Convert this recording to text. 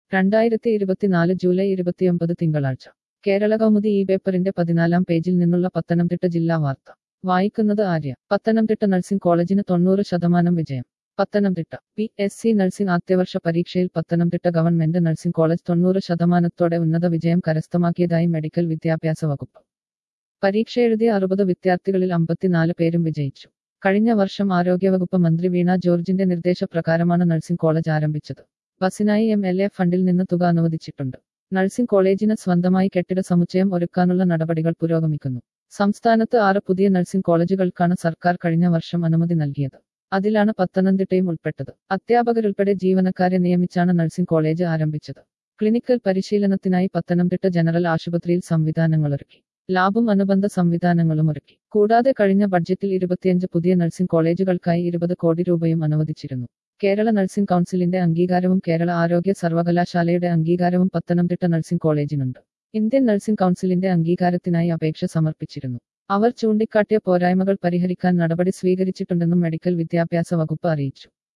രണ്ടായിരത്തി ഇരുപത്തിനാല് ജൂലൈ ഇരുപത്തിയൊമ്പത് തിങ്കളാഴ്ച കേരള കൗമുദി ഈ പേപ്പറിന്റെ പതിനാലാം പേജിൽ നിന്നുള്ള പത്തനംതിട്ട ജില്ലാ വാർത്ത വായിക്കുന്നത് ആര്യ പത്തനംതിട്ട നഴ്സിംഗ് കോളേജിന് തൊണ്ണൂറ് ശതമാനം വിജയം Pathanamthitta P S C nursing ആദ്യവർഷ പരീക്ഷയിൽ പത്തനംതിട്ട ഗവൺമെന്റ് നഴ്സിംഗ് കോളേജ് തൊണ്ണൂറ് ശതമാനത്തോടെ ഉന്നത വിജയം കരസ്ഥമാക്കിയതായി മെഡിക്കൽ വിദ്യാഭ്യാസ വകുപ്പ് പരീക്ഷ എഴുതിയ അറുപത് വിദ്യാർത്ഥികളിൽ അമ്പത്തിനാല് പേരും വിജയിച്ചു കഴിഞ്ഞ വർഷം ആരോഗ്യവകുപ്പ് മന്ത്രി വീണ ജോർജിന്റെ നിർദ്ദേശപ്രകാരമാണ് നഴ്സിംഗ് കോളേജ് ആരംഭിച്ചത് ബസിനായി എം എൽ എ ഫണ്ടിൽ നിന്ന് തുക അനുവദിച്ചിട്ടുണ്ട് നഴ്സിംഗ് കോളേജിന് സ്വന്തമായി കെട്ടിട സമുച്ചയം ഒരുക്കാനുള്ള നടപടികൾ പുരോഗമിക്കുന്നു സംസ്ഥാനത്ത് ആറ് പുതിയ നഴ്സിംഗ് കോളേജുകൾക്കാണ് സർക്കാർ കഴിഞ്ഞ വർഷം അനുമതി നൽകിയത് അതിലാണ് പത്തനംതിട്ടയും ഉൾപ്പെട്ടത് അധ്യാപകരുൾപ്പെടെ ജീവനക്കാരെ നിയമിച്ചാണ് നഴ്സിംഗ് കോളേജ് ആരംഭിച്ചത് ക്ലിനിക്കൽ പരിശീലനത്തിനായി പത്തനംതിട്ട ജനറൽ ആശുപത്രിയിൽ സംവിധാനങ്ങളൊരുക്കി ലാബും അനുബന്ധ സംവിധാനങ്ങളും ഒരുക്കി കൂടാതെ കഴിഞ്ഞ ബഡ്ജറ്റിൽ ഇരുപത്തിയഞ്ച് പുതിയ നഴ്സിംഗ് കോളേജുകൾക്കായി ഇരുപത് കോടി രൂപയും അനുവദിച്ചിരുന്നു കേരള നഴ്സിംഗ് കൗൺസിലിന്റെ അംഗീകാരവും കേരള ആരോഗ്യ സർവകലാശാലയുടെ അംഗീകാരവും പത്തനംതിട്ട നഴ്സിംഗ് കോളേജിനുണ്ട് ഇന്ത്യൻ നഴ്സിംഗ് കൗൺസിലിന്റെ അംഗീകാരത്തിനായി അപേക്ഷ സമർപ്പിച്ചിരുന്നു അവർ ചൂണ്ടിക്കാട്ടിയ പോരായ്മകൾ പരിഹരിക്കാൻ നടപടി സ്വീകരിച്ചിട്ടുണ്ടെന്നും മെഡിക്കൽ വിദ്യാഭ്യാസ വകുപ്പ് അറിയിച്ചു